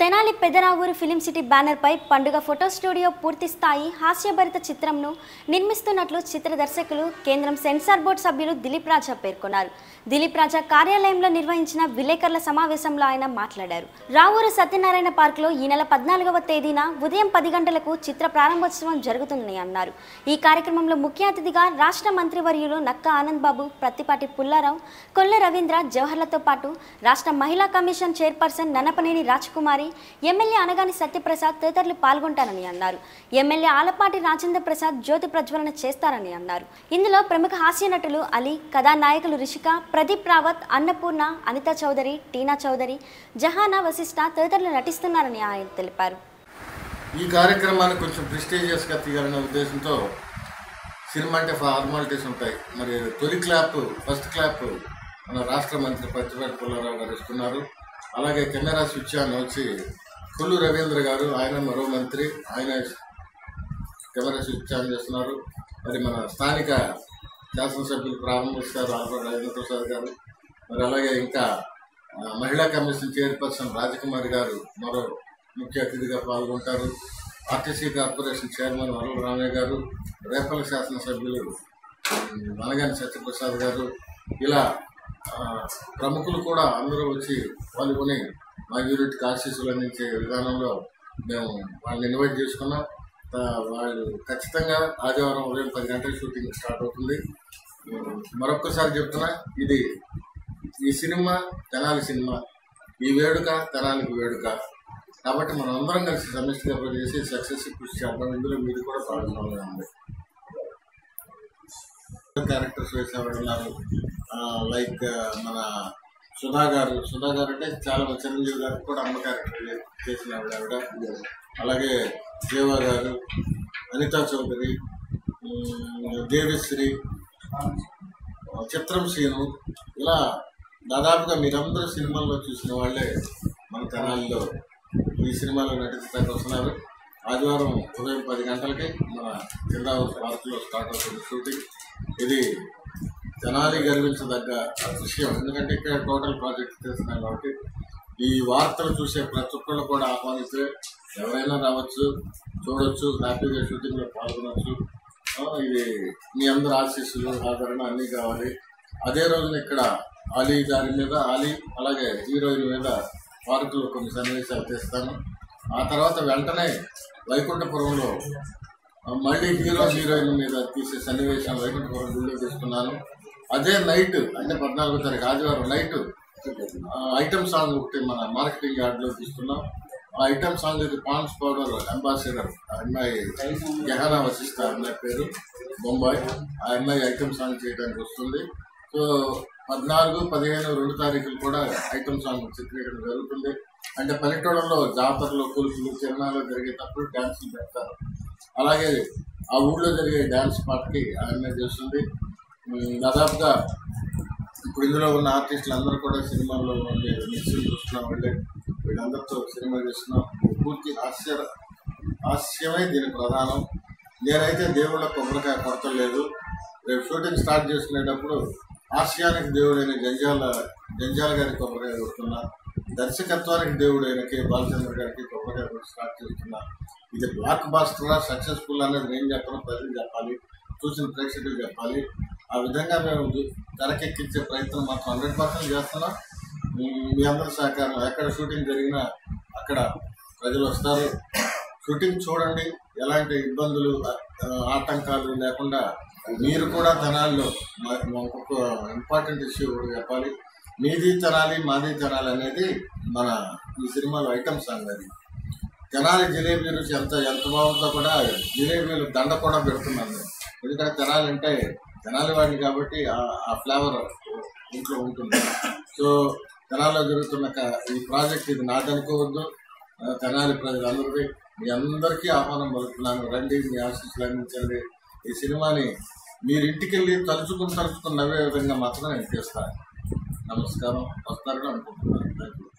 Tenali Pedaravuru film city బ్యానర్పై పండుగ photo studio పూర్తి స్థాయి హాస్యభరిత చిత్రంను నిర్మిస్తున్నట్లు చిత్ర దర్శకులు కేంద్రం సెన్సార్ బోర్డు సభ్యులు దిలీప్ రాజా పేర్కొన్నారు దిలీప్ రాజా కార్యాలయంలో నిర్వహించిన విలేకరుల సమావేశంలో ఆయన మాట్లాడారు రావూరు సత్యనారాయణ పార్కులో ఈ నెల పద్నాలుగవ తేదీన ఉదయం పది గంటలకు చిత్ర ప్రారంభోత్సవం జరుగుతుందని అన్నారు ఈ కార్యక్రమంలో ముఖ్య అతిథిగా రాష్ట్ర మంత్రివర్యులు నక్క ఆనంద్ బాబు ప్రత్తిపాటి పుల్లారావు కొల్ల రవీంద్ర జవహర్లతో పాటు రాష్ట్ర మహిళా commission chairperson Nannapaneni Rajakumari MLA Anagani Satyaprasad తదితరులు పాల్గొంటారని అన్నారు ఎమ్మెల్యే ఆలపాటి రాజేంద్ర ప్రసాద్ జ్యోతి ప్రజ్వలన చేస్తారని అన్నారు ఇందులో ప్రముఖ హాస్య నటులు అలీ కథానాయకులు రిషిక ప్రదీప్ రావత్ అన్నపూర్ణ అనిత చౌదరి టీనా చౌదరి జహానా వశిష్ఠ తదితరులు నటిస్తున్నారని ఆయన తెలిపారు ఈ కార్యక్రమాన్ని కొంచెం ప్రెస్టీజియస్గా తీయాలనే ఉద్దేశంతో సినిమా అంటే ఫార్మాలిటీస్ ఉంటాయి మరి తొలి క్లాప్ ఫస్ట్ క్లాప్ మన రాష్ట్ర మంత్రి పచ్చిపేట పుల్లారావు గారు ఇస్తున్నారు అలాగే కెమెరా స్విచ్ ఆన్ వచ్చి కొల్లు రవీంద్ర గారు ఆయన మరో మంత్రి ఆయన కెమెరా స్విచ్ ఆన్ చేస్తున్నారు మరి మన స్థానిక శాసనసభ్యులు ప్రారంభిస్తారు ఆల్రెడీ రాజేంద్ర ప్రసాద్ గారు మరి అలాగే ఇంకా ఆ, మహిళా కమిషన్ చైర్పర్సన్ రాజకుమారి గారు మరో ముఖ్య అతిథిగా పాల్గొంటారు RTC corporation chairman Varla Ramaiah గారు రేపల శాసనసభ్యులు ఉమ్, వనగాని సత్యప్రసాద్ గారు ఇలా ఆ, ప్రముఖులు కూడా అందరూ వచ్చి పాల్గొని మా యూనిట్కి ఆశీస్సులు అందించే విధానంలో మేము వాళ్ళని ఇన్వైట్ చేసుకున్నాం ఆ, వాళ్ళు ఖచ్చితంగా ఆదివారం ఉదయం పది గంటల షూటింగ్ స్టార్ట్ అవుతుంది ఉమ్, మరొక్కసారి చెప్తున్నా ఇది ఈ సినిమా తెనాలి సినిమా ఈ వేడుక తెనాలికి వేడుక కాబట్టి మనం అందరం కలిసి సమిష్టిగా పనిచేసి సక్సెస్ కృషి చేద్దాం ఇందులో మీరు కూడా భాగస్వామ్యం ఉంది క్యారెక్టర్స్ వేసేవాడు ఉన్నారు లైక్ మన సుధా గారు సుధా గారు అంటే చాలా మంది చిరంజీవి గారు కూడా అమ్మ క్యారెక్టర్ చేసిన ఆవిడ ఆవిడ అలాగే దేవ గారు అనితా చౌదరి ఉమ్, దేవిశ్రీ చిత్రం సీను ఇలా దాదాపుగా మీరందరూ సినిమాల్లో చూసిన వాళ్ళే మన తెనాలిలో ఈ సినిమాలో నటించడానికి వస్తున్నారు ఆదివారం ఉదయం పది గంటలకి మన జిల్లావూరు పార్కులో స్టార్ట్ అవుతుంది షూటింగ్ ఇది తెనాలి గర్వించదగ్గ విషయం ఎందుకంటే ఇక్కడ టోటల్ ప్రాజెక్ట్ చేస్తున్నాం కాబట్టి ఈ వార్తలు చూసే ప్రతి ఒక్కళ్ళు కూడా ఆహ్వానిస్తే ఎవరైనా రావచ్చు చూడొచ్చు హ్యాపీగా షూటింగ్లో పాల్గొనవచ్చు ఆ, ఇది మీ అందరి ఆశీస్సులు ఆదరణ అన్నీ కావాలి అదే రోజున ఇక్కడ అలీ గారి మీద అలీ అలాగే హీరోయిన్ మీద పార్కులో కొన్ని సన్నివేశాలు తీస్తాను ఆ తర్వాత వెంటనే వైకుంఠపురంలో ఆ, మళ్ళీ హీరో హీరోయిన్ మీద తీసే సన్నివేశం వైకుంఠపురం గుడిలో తీసుకున్నాను అదే నైట్ అంటే పద్నాలుగో తారీఖు ఆదివారం నైట్ ఐటమ్ సాంగ్ ఒకటి మన మార్కెటింగ్ యార్డ్లో తీసుకున్నాం ఆ ఐటమ్ సాంగ్ ఇది పాన్స్ పౌడర్ అంబాసిడర్ ఆ అమ్మాయి జహానా వశిష్ట ఆ అమ్మాయి పేరు బొంబాయి ఆ అమ్మాయి ఐటమ్ సాంగ్ చేయడానికి వస్తుంది సో పద్నాలుగు పదిహేను రెండు తారీఖులు కూడా ఐటమ్ సాంగ్ చిత్రీకరణ జరుగుతుంది అంటే పల్లెటూళ్ళలో జాతరలో కొలుపులు తిరణాలు జరిగేటప్పుడు డ్యాన్సులు పెడతారు అలాగే ఆ ఊళ్ళో జరిగే డ్యాన్స్ పాటకి ఆ అమ్మాయి చేస్తుంది ఉమ్, దాదాపుగా ఇప్పుడు ఇందులో ఉన్న ఆర్టిస్టులు అందరూ కూడా సినిమాల్లో ఉండే మిక్సింగ్ చూస్తున్నాం వాళ్ళే వీళ్ళందరితో సినిమా చేస్తున్నాం పూర్తి హాస్య హాస్యమే దీని ప్రధానం నేనైతే దేవుళ్ళ కొబ్బరికాయ కొడతలేదు రేపు షూటింగ్ స్టార్ట్ చేసుకునేటప్పుడు హాస్యానికి దేవుడైన జంజాల జంజాల గారికి కొబ్బరికాయ కొడుతున్నా దర్శకత్వానికి దేవుడైన కె బాలచంద్ర గారికి కొబ్బరికాయ కొట్టి స్టార్ట్ చేస్తున్నా ఇది బ్లాక్ బాస్టరా సక్సెస్ఫుల్ అనేది నేను చెప్పను ప్రజలు చెప్పాలి చూసిన ప్రేక్షకులు చెప్పాలి ఆ విధంగా మేము తెరకెక్కించే ప్రయత్నం మాత్రం హండ్రెడ్ పర్సెంట్ చేస్తున్నాం ఉమ్, మీ అందరి సహకారం ఎక్కడ షూటింగ్ జరిగినా అక్కడ ప్రజలు వస్తారు షూటింగ్ చూడండి ఎలాంటి ఇబ్బందులు ఆ, ఆటంకాలు లేకుండా మీరు కూడా తెనాల్లో మ- ఇంకొక ఇంపార్టెంట్ ఇష్యూ కూడా చెప్పాలి మీది తెనాలి మాది తెనాలి అనేది మన ఈ సినిమాలో ఐటమ్ సాంగ్ అది తెనాలి జిలేబీ రుచి ఎంత ఎంత బాగుందో కూడా జిలేబీలు దండ కూడా పెడుతున్నాను నేను. ఎందుకంటే తెనాలి అంటే తెనాలి వాడిని కాబట్టి ఆ- ఆ ఫ్లేవర్ ఇంట్లో ఉంటుంది సో తెనాలిలో జరుగుతున్న క- ఈ ప్రాజెక్ట్ ఇది నాదనుకోవద్దు ఆ, తెనాలి ప్రజలందరికీ మీ అందరికీ ఆహ్వానం పలుకుతున్నాను రండి మీ ఆశీస్సులు అందించండి ఈ సినిమాని మీరు ఇంటికి వెళ్ళి తలుచుకుని తలుచుకుని నవ్వే విధంగా మాత్రం నేను చేస్తాను నమస్కారం వస్తారని అనుకుంటున్నాను థ్యాంక్ యూ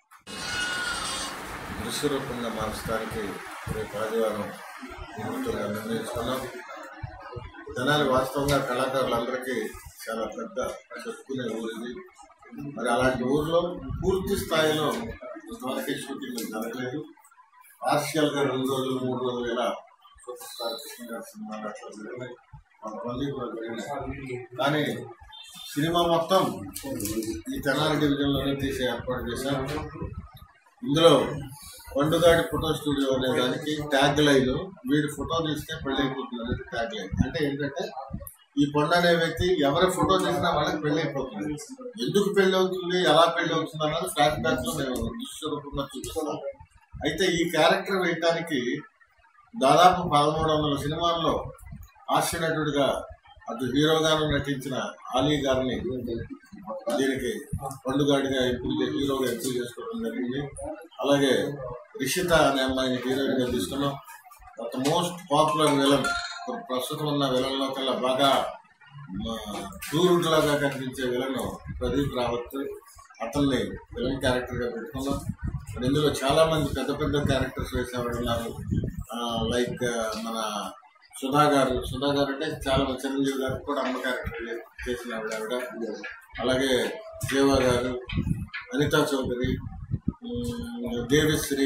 దృశ్యరూపంగా మార్చడానికి రేపు ఆదివారం ముహూర్తంగా నిర్ణయించుకున్నాం తెనాలి వాస్తవంగా కళాకారులందరికీ చాలా పెద్ద చెప్పుకునే ఊరు ఇది మరి అలాంటి ఊర్లో పూర్తి స్థాయిలో ఇంతవరకే షూటింగ్ జరగలేదు పార్షియల్ గా రెండు రోజులు మూడు రోజులు ఇలా సూపర్ స్టార్ కృష్ణ గారి సినిమాలు అట్లా జరిగినాయి కొంతమంది కూడా జరిగినాయి కానీ సినిమా మొత్తం ఈ తెనాలి డివిజన్ లోనే తీసే ఏర్పాటు చేశారు ఇందులో పండుగాడి ఫోటో స్టూడియో అనే దానికి ట్యాగ్ లైన్ వీడి ఫోటో తీస్తే పెళ్లి అయిపోతుంది అనేది ట్యాగ్ లైన్ అంటే ఏంటంటే ఈ కొండ అనే వ్యక్తి ఎవరి ఫోటో తీసినా వాళ్ళకి పెళ్లి అయిపోతుంది ఎందుకు పెళ్లి అవుతుంది ఎలా పెళ్లి అవుతుంది అన్నది ఫ్లాష్ బ్యాక్ లో మేము దృశ్యరూపంగా చూపిస్తాం అయితే ఈ క్యారెక్టర్ వేయటానికి దాదాపు పదమూడు వందల సినిమాల్లో హాస్య నటుడిగా అటు హీరోగాను నటించిన ఆలీ గారిని దీనికి పండుగాడిగా ఎంపిక చే- హీరోగా ఎంపిక చేసుకోవడం జరిగింది అలాగే రిషిత అనే అమ్మాయిని హీరోయిన్ గా తీసుకున్నాం ఒక మోస్ట్ పాపులర్ విలన్ ప్రస్తుతం ఉన్న విలన్ లో కల్లా బాగా టూరుడ్ లాగా కనిపించే విలన్ ప్రదీప్ రావత్ అతన్ని విలన్ క్యారెక్టర్ గా పెట్టుకున్నాం మరి ఇందులో చాలా మంది పెద్ద పెద్ద క్యారెక్టర్స్ వేసేవాళ్ళు ఉన్నారు లైక్ మన సుధా గారు సుధా గారు అంటే చాలా మంది చిరంజీవి గారు కూడా అమ్మ క్యారెక్టర్ చేసిన ఆవిడ ఆవిడ అలాగే దేవ గారు అనితా చౌదరి ఉమ్, దేవిశ్రీ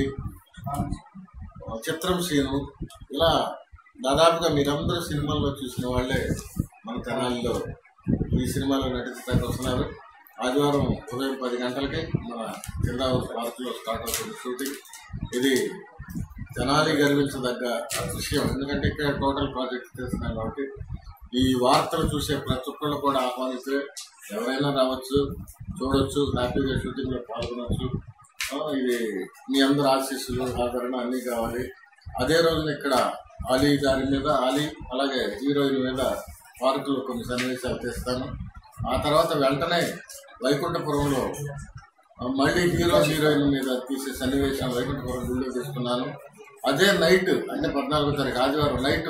చిత్రం సీను ఇలా దాదాపుగా మీరందరూ సినిమాల్లో చూసిన వాళ్ళే మన తెనాలిలో ఈ సినిమాలో నటించడానికి వస్తున్నారు ఆదివారం ఉదయం పది గంటలకి మన చంద్రావతి పార్క్లో స్టార్ట్ అవుతుంది షూటింగ్ ఇది తెనాలి గర్వించదగ్గ విషయం ఎందుకంటే ఇక్కడ టోటల్ ప్రాజెక్ట్ చేస్తున్నాం కాబట్టి ఈ వార్తలు చూసే ప్రతి ఒక్కళ్ళు కూడా ఆహ్వానిస్తే ఎవరైనా రావచ్చు చూడొచ్చు హ్యాపీగా షూటింగ్లో పాల్గొనవచ్చు ఆ, ఇది మీ అందరు ఆశీస్సులు ఆదరణ అన్నీ కావాలి అదే రోజున ఇక్కడ ఆలీ గారి మీద ఆలీ అలాగే హీరోయిన్ మీద పార్కులో కొన్ని సన్నివేశాలు తీస్తాను ఆ తర్వాత వెంటనే వైకుంఠపురంలో ఆ, మళ్ళీ హీరో హీరోయిన్ మీద తీసే సన్నివేశం వైకుంఠపురం గుడిలో తీసుకున్నాను అదే నైట్ అంటే పద్నాలుగో తారీఖు ఆదివారం నైట్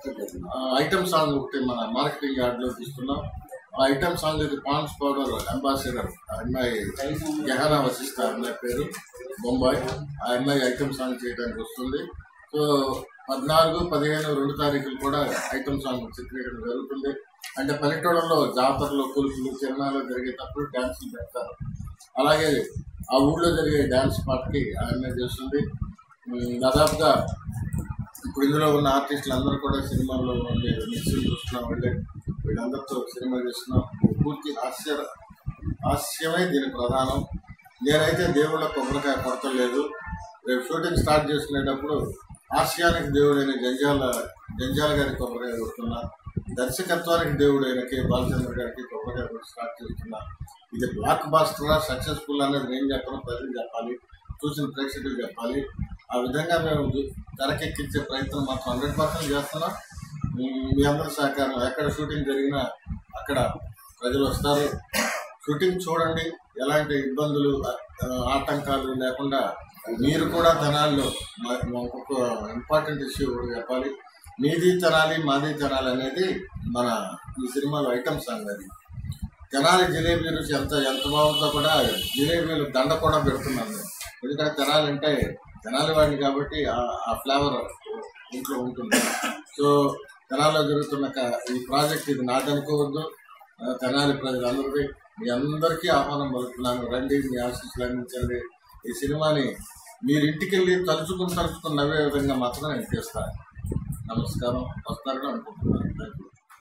ఐటమ్ సాంగ్ ఒకటి మన మార్కెటింగ్ యార్డ్ లో తీసుకున్నాం ఆ ఐటమ్ సాంగ్ ఇది పాన్స్ పౌడర్ అంబాసిడర్ ఆ అమ్మాయి జహానా వశిష్ట అమ్మాయి పేరు బొంబాయి ఆ అమ్మాయి ఐటమ్ సాంగ్ చేయడానికి వస్తుంది సో పద్నాలుగు పదిహేను రెండు తారీఖులు కూడా ఐటమ్ సాంగ్ చిత్రీకరణ జరుగుతుంది అంటే పల్లెటూళ్ళలో జాతరలో కొలుపులు తిరణాలు జరిగేటప్పుడు డ్యాన్సులు పెడతారు అలాగే ఆ ఊళ్ళో జరిగే డ్యాన్స్ పార్ట్కి ఆ అమ్మాయి చేస్తుంది ఉమ్, దాదాపుగా ఇప్పుడు ఇందులో ఉన్న ఆర్టిస్టులు అందరూ కూడా సినిమాల్లో మీరు మిక్సింగ్ చూస్తున్నాం వాళ్ళే వీళ్ళందరితో సినిమా చేస్తున్నాం పూర్తి హాస్య హాస్యమే దీని ప్రధానం నేనైతే దేవుళ్ళ కొబ్బరికాయ కొడతలేదు రేపు షూటింగ్ స్టార్ట్ చేసుకునేటప్పుడు హాస్యానికి దేవుడైన జంజాల జంజాల గారి కొబ్బరికాయ కొడుతున్నా దర్శకత్వానికి దేవుడైన కె బాలచంద్ర గారికి కొబ్బరికాయ కొట్టి స్టార్ట్ చేస్తున్నా ఇది బ్లాక్ బాస్టరా సక్సెస్ఫుల్ అనేది నేను చెప్పను ప్రజలు చెప్పాలి చూసిన ప్రేక్షకులు చెప్పాలి ఆ విధంగా మేము జు- తెరకెక్కించే ప్రయత్నం మాత్రం హండ్రెడ్ పర్సెంట్ చేస్తున్నాం ఉమ్, మీ అందరి సహకారం ఎక్కడ షూటింగ్ జరిగినా అక్కడ ప్రజలు వస్తారు షూటింగ్ చూడండి ఎలాంటి ఇబ్బందులు ఆ, ఆటంకాలు లేకుండా మీరు కూడా తెనాల్లో మా- మాకు ఒక ఇంపార్టెంట్ ఇష్యూ కూడా చెప్పాలి మీది తెనాలి మాది తెనాలి అనేది మన ఈ సినిమాలో ఐటమ్ సాంగ్ అది తెనాలి జిలేబీ రుచి ఎంత ఎంత బాగుందో కూడా జిలేబీలు దండ కూడా పెడుతున్నాను నేను. ఎందుకంటే తెనాలి అంటే తెనాలి వాడిని కాబట్టి ఆ- ఆ ఫ్లేవర్ ఇంట్లో ఉంటుంది సో తెనాలిలో జరుగుతున్న క- ఈ ప్రాజెక్ట్ ఇది నాదనుకోవద్దు ఆ, తెనాలి ప్రజలందరికీ మీ అందరికీ ఆహ్వానం పలుకుతున్నాను రండి మీ ఆశీస్సులు అందించండి ఈ సినిమాని మీరు ఇంటికి వెళ్ళి తలుచుకుని తలుచుకుని నవ్వే విధంగా మాత్రం నేను చేస్తాను నమస్కారం వస్తారని అనుకుంటున్నాను థ్యాంక్ యూ